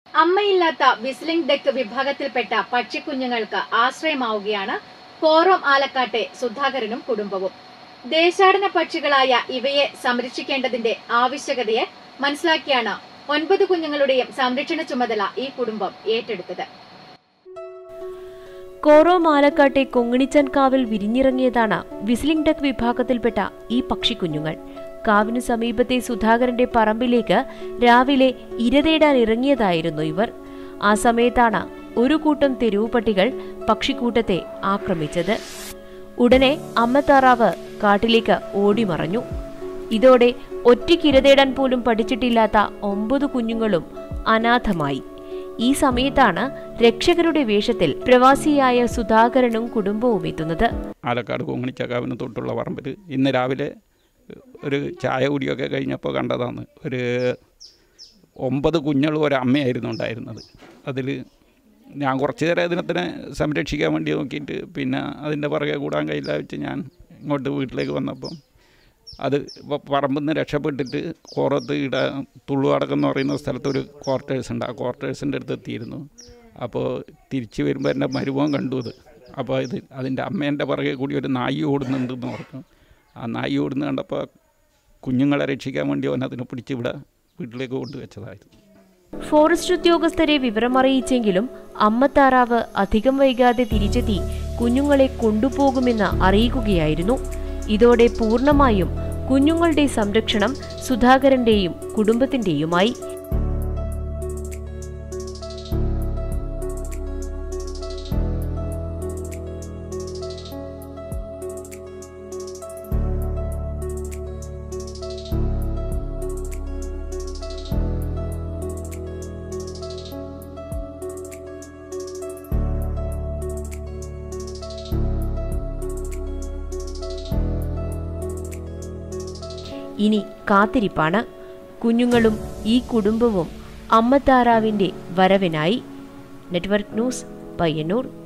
അമ്മയില്ലാത്ത whistling deck വിഭാഗത്തിൽപ്പെട്ട പക്ഷിക്കുഞ്ഞുങ്ങൾക്ക് ആശ്രയമാവുകയാണ് കോറോം ആലക്കാട്ടെ സുധാകരനും കുടുംബവും ദേശാടന പക്ഷികളായ ഇവയെ സംരക്ഷിക്കേണ്ടതിന്റെ ആവശ്യകതയെ മനസ്സിലാക്കിയാണ് ഒൻപത് കുഞ്ഞുങ്ങളുടെയും സംരക്ഷണ ചുമതല ഈ കുടുംബം ഏറ്റെടുത്തത് കോറോ മാലക്കാട്ടെ കൊങ്ങിണിച്ചൻ കാവിൽ വിരിഞ്ഞിറങ്ങിയതാണ് വിസ്ലിംഗ് ഡക്ക് വിഭാഗത്തിൽപ്പെട്ട ഈ പക്ഷിക്കുഞ്ഞുങ്ങൾ കാവിനു സമീപത്തെ സുധാകരന്റെ പറമ്പിലേക്ക് രാവിലെ ഇരതേടാൻ ഇറങ്ങിയതായിരുന്നു ഇവർ ആ സമയത്താണ് ഒരു കൂട്ടം തെരുവു പട്ടികൾ പക്ഷിക്കൂട്ടത്തെ ആക്രമിച്ചത് ഉടനെ അമ്മത്താറാവ് കാട്ടിലേക്ക് ഓടിമറഞ്ഞു ഇതോടെ ഒറ്റയ്ക്കിരതേടാൻ പോലും പഠിച്ചിട്ടില്ലാത്ത ഒമ്പത് കുഞ്ഞുങ്ങളും അനാഥമായി ഈ സമയത്താണ് രക്ഷകരുടെ വേഷത്തിൽ പ്രവാസിയായ സുധാകരനും കുടുംബവും എത്തുന്നത് ആലക്കാട് കൊങ്ങിണിച്ചക്കാവിന് തൊട്ടുള്ള പറമ്പിൽ ഇന്ന് രാവിലെ ഒരു ചായ കുടിയൊക്കെ കഴിഞ്ഞപ്പോൾ കണ്ടതാണ് ഒരു ഒമ്പത് കുഞ്ഞുങ്ങളും ഒരമ്മയായിരുന്നു ഉണ്ടായിരുന്നത് അതിൽ ഞാൻ കുറച്ച് നേരം ഇതിനത്തിനെ സംരക്ഷിക്കാൻ വേണ്ടി നോക്കിയിട്ട് പിന്നെ അതിൻ്റെ പുറകെ കൂടാൻ കഴിയില്ല വെച്ച് ഞാൻ ഇങ്ങോട്ട് വീട്ടിലേക്ക് വന്നപ്പം അത് പ- പറമ്പിൽ നിന്ന് രക്ഷപ്പെട്ടിട്ട് കോറത്ത് ഇട തുള്ളുവാടകം എന്ന് പറയുന്ന സ്ഥലത്ത് ഒരു ക്വാർട്ടേഴ്സ് ഉണ്ട് ആ ക്വാർട്ടേഴ്സിൻ്റെ അടുത്ത് എത്തിയിരുന്നു അപ്പോൾ തിരിച്ച് വരുമ്പോൾ എൻ്റെ മരുമോൻ കണ്ടു അത് അപ്പോൾ ഇത് അതിൻ്റെ അമ്മേൻ്റെ പുറകെ കൂടി ഒരു നായി ഓടുന്നുണ്ടെന്ന് പറഞ്ഞു ആ നായി ഓടുന്ന കണ്ടപ്പോൾ കുഞ്ഞുങ്ങളെ രക്ഷിക്കാൻ വേണ്ടി അവൻ അതിനെ പിടിച്ച് ഇവിടെ വീട്ടിലേക്ക് കൊണ്ടുവച്ചതായിരുന്നു ഫോറസ്റ്റ് ഉദ്യോഗസ്ഥരെ വിവരമറിയിച്ചെങ്കിലും അമ്മത്താറാവ് അധികം വൈകാതെ തിരിച്ചെത്തി കുഞ്ഞുങ്ങളെ കൊണ്ടുപോകുമെന്ന് അറിയിക്കുകയായിരുന്നു ഇതോടെ പൂർണ്ണമായും കുഞ്ഞുങ്ങളുടെ സംരക്ഷണം സുധാകരന്റെയും കുടുംബത്തിന്റെയുമായി ഇനി കാത്തിരിപ്പാണ് കുഞ്ഞുങ്ങളും ഈ കുടുംബവും അമ്മത്താറാവിന്റെ വരവിനായി നെറ്റ്വർക്ക് ന്യൂസ് പയ്യന്നൂർ